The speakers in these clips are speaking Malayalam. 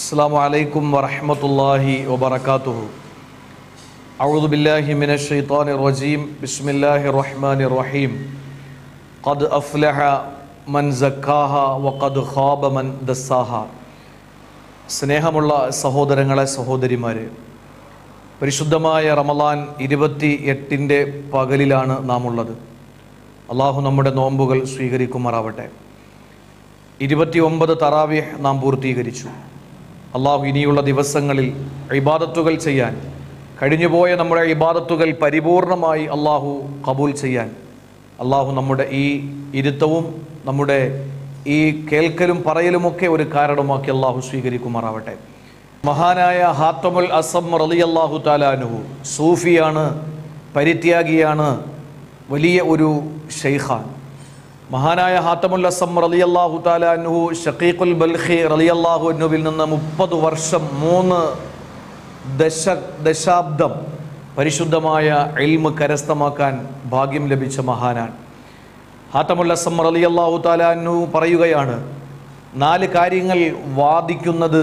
السلام عليكم ورحمة الله وبركاته أعوذ بالله من الشيطان الرجيم بسم الله الرحمن الرحيم قد أفلح من زكاها وقد خاب من دساها സ്നേഹമുള്ള സഹോദരങ്ങളെ സഹോദരിമാരെ പരിശുദ്ധമായ റമലാൻ ഇരുപത്തി എട്ടിൻ്റെ പകലിലാണ് നാം ഉള്ളത് അള്ളാഹു നമ്മുടെ നോമ്പുകൾ സ്വീകരിക്കുമാറാവട്ടെ ഇരുപത്തി ഒമ്പത് തറാവിഹ് നാം പൂർത്തീകരിച്ചു അള്ളാഹു ഇനിയുള്ള ദിവസങ്ങളിൽ ഇബാദത്തുകൾ ചെയ്യാൻ കഴിഞ്ഞുപോയ നമ്മുടെ ഇബാദത്തുകൾ പരിപൂർണമായി അള്ളാഹു കബൂൽ ചെയ്യാൻ അള്ളാഹു നമ്മുടെ ഈ ഇരുത്തവും നമ്മുടെ ഈ കേൾക്കലും പറയലുമൊക്കെ ഒരു കാരണമാക്കി അള്ളാഹു സ്വീകരിക്കുമാറാവട്ടെ മഹാനായ ഹാത്തമുൽ അസം റലി അള്ളാഹു താലാനുഹു സൂഫിയാണ് പരിത്യാഗിയാണ് വലിയ ഒരു ഷെയ്ഖാൻ മഹാനായ ഹാത്തമുൽ അസം റലി അള്ളാഹു താലാനുഹു ഷക്കീഖുൽ ബൽഖി റലി അള്ളാഹു അനുവിൽ നിന്ന് മുപ്പത് വർഷം മൂന്ന് ദശ ദശാബ്ദം പരിശുദ്ധമായ എൽമ് കരസ്ഥമാക്കാൻ ഭാഗ്യം ലഭിച്ച മഹാനാണ് ഹാത്തമുൽ അസം റലി അള്ളാഹു താലാനു പറയുകയാണ് നാല് കാര്യങ്ങൾ വാദിക്കുന്നത്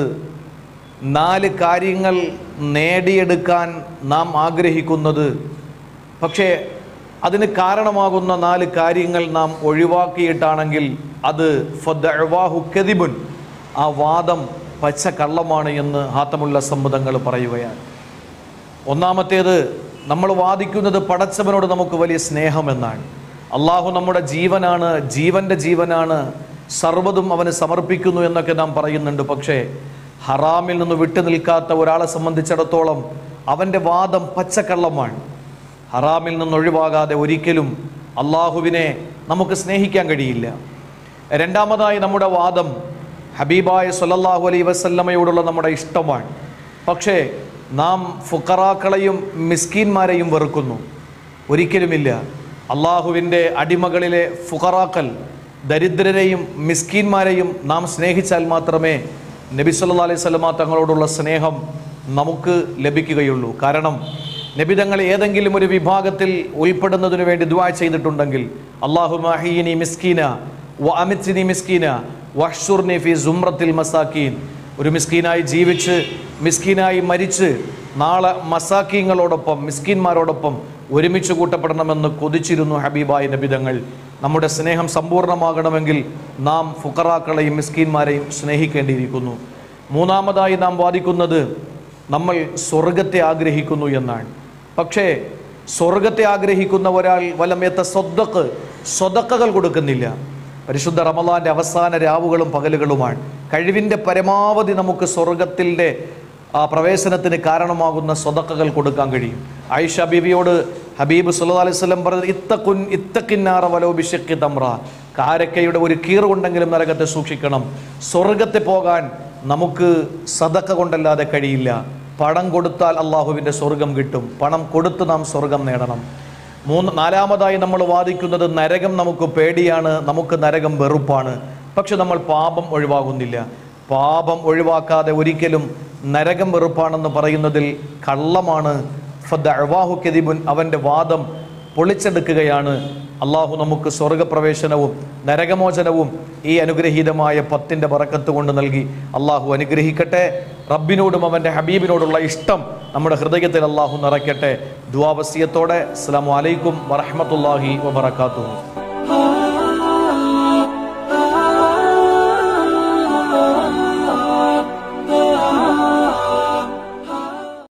നാല് കാര്യങ്ങൾ നേടിയെടുക്കാൻ നാം ആഗ്രഹിക്കുന്നത് പക്ഷേ അതിന് കാരണമാകുന്ന നാല് കാര്യങ്ങൾ നാം ഒഴിവാക്കിയിട്ടാണെങ്കിൽ അത് ഫദ്അവാഹു കദിബുൻ ആ വാദം പച്ച കള്ളമാണ് എന്ന് ഹാത്തമുള്ള സമ്മതങ്ങൾ പറയുകയാണ് ഒന്നാമത്തേത് നമ്മൾ വാദിക്കുന്നത് പടച്ചവനോട് നമുക്ക് വലിയ സ്നേഹമെന്നാണ് അള്ളാഹു നമ്മുടെ ജീവനാണ് ജീവന്റെ ജീവനാണ് സർവ്വതും അവന് സമർപ്പിക്കുന്നു എന്നൊക്കെ നാം പറയുന്നുണ്ട് പക്ഷേ ഹറാമിൽ നിന്ന് വിട്ടു നിൽക്കാത്ത ഒരാളെ സംബന്ധിച്ചിടത്തോളം അവൻ്റെ വാദം പച്ചക്കള്ളമാണ് ഹറാമിൽ നിന്ന് ഒഴിവാകാതെ ഒരിക്കലും അള്ളാഹുവിനെ നമുക്ക് സ്നേഹിക്കാൻ കഴിയില്ല രണ്ടാമതായി നമ്മുടെ വാദം ഹബീബായ സല്ലല്ലാഹു അലൈ വസല്ലമയോടുള്ള നമ്മുടെ ഇഷ്ടമാണ് പക്ഷേ നാം ഫുക്കറാക്കളെയും മിസ്കീന്മാരെയും വെറുക്കുന്നു ഒരിക്കലുമില്ല അള്ളാഹുവിൻ്റെ അടിമകളിലെ ഫുഖറാക്കൽ ദരിദ്രരെയും മിസ്കീന്മാരെയും നാം സ്നേഹിച്ചാൽ മാത്രമേ നബി സല്ലാ അലൈഹി സ്വലമ തങ്ങളോടുള്ള സ്നേഹം നമുക്ക് ലഭിക്കുകയുള്ളൂ കാരണം നബി തങ്ങൾ ഏതെങ്കിലും ഒരു വിഭാഗത്തിൽ ഉൾപ്പെടുന്നതിന് വേണ്ടി ദുആ ചെയ്തിട്ടുണ്ടെങ്കിൽ അള്ളാഹു മഹീനി മിസ്കീന വ അമിത്നി മിസ്കീന വഹ്ഷുർനി ഫി സുമ്രത്തിൽ മസാക്കീൻ ഒരു മിസ്കീനായി ജീവിച്ച് മിസ്കീനായി മരിച്ച് നാളെ മസാക്കീങ്ങളോടൊപ്പം മിസ്കീന്മാരോടൊപ്പം ഒരുമിച്ച് കൂട്ടപ്പെടണമെന്ന് കൊതിച്ചിരുന്നു ഹബീബായ നബിതങ്ങൾ നമ്മുടെ സ്നേഹം സമ്പൂർണ്ണമാകണമെങ്കിൽ നാം ഫുക്കറാക്കളെയും മിസ്കീന്മാരെയും സ്നേഹിക്കേണ്ടിയിരിക്കുന്നു മൂന്നാമതായി നാം വാദിക്കുന്നത് നമ്മൾ സ്വർഗത്തെ ആഗ്രഹിക്കുന്നു എന്നാണ് പക്ഷേ സ്വർഗത്തെ ആഗ്രഹിക്കുന്ന ഒരാൾ വലമേത്ത സ്വതക്ക് സ്വതക്കകൾ കൊടുക്കുന്നില്ല പരിശുദ്ധ റമലാന്റെ അവസാന രാവുകളും പകലുകളുമാണ് കഴിവിൻ്റെ പരമാവധി നമുക്ക് സ്വർഗത്തിൻ്റെ ആ പ്രവേശനത്തിന് കാരണമാകുന്ന സ്വതക്കകൾ കൊടുക്കാൻ കഴിയും ആയിഷ ബീവിയോട് ഹബീബ് സുല്ലാ അലൈഹി സ്വലം പറഞ്ഞത് ഇത്തക്കുൻ ഇത്തക്കിന്നാറ വലോ ബിഷക്കി തമ്ര കാരക്കയുടെ ഒരു കീറുകൊണ്ടെങ്കിലും നരകത്തെ സൂക്ഷിക്കണം സ്വർഗത്തെ പോകാൻ നമുക്ക് സതക്ക കൊണ്ടല്ലാതെ കഴിയില്ല പണം കൊടുത്താൽ അള്ളാഹുവിൻ്റെ സ്വർഗം കിട്ടും പണം കൊടുത്ത് നാം സ്വർഗം നേടണം മൂന്ന് നാലാമതായി നമ്മൾ വാദിക്കുന്നത് നരകം നമുക്ക് പേടിയാണ് നമുക്ക് നരകം വെറുപ്പാണ് പക്ഷെ നമ്മൾ പാപം ഒഴിവാകുന്നില്ല പാപം ഒഴിവാക്കാതെ ഒരിക്കലും നരകം വെറുപ്പാണെന്ന് പറയുന്നതിൽ കള്ളമാണ് ഫദ്അവാഹു കെതിബുൻ അവൻ്റെ വാദം പൊളിച്ചെടുക്കുകയാണ് അള്ളാഹു നമുക്ക് സ്വർഗപ്രവേശനവും നരകമോചനവും ഈ അനുഗ്രഹീതമായ പത്തിൻ്റെ പറക്കത്ത് കൊണ്ട് നൽകി അള്ളാഹു അനുഗ്രഹിക്കട്ടെ റബ്ബിനോടും അവൻ്റെ ഹബീബിനോടുള്ള ഇഷ്ടം നമ്മുടെ ഹൃദയത്തിൽ അള്ളാഹു നിറയ്ക്കട്ടെ ദുവാവസ്യത്തോടെ അസ്സാം വലൈക്കും വറഹമത്തല്ലാഹി വബർക്കാത്തു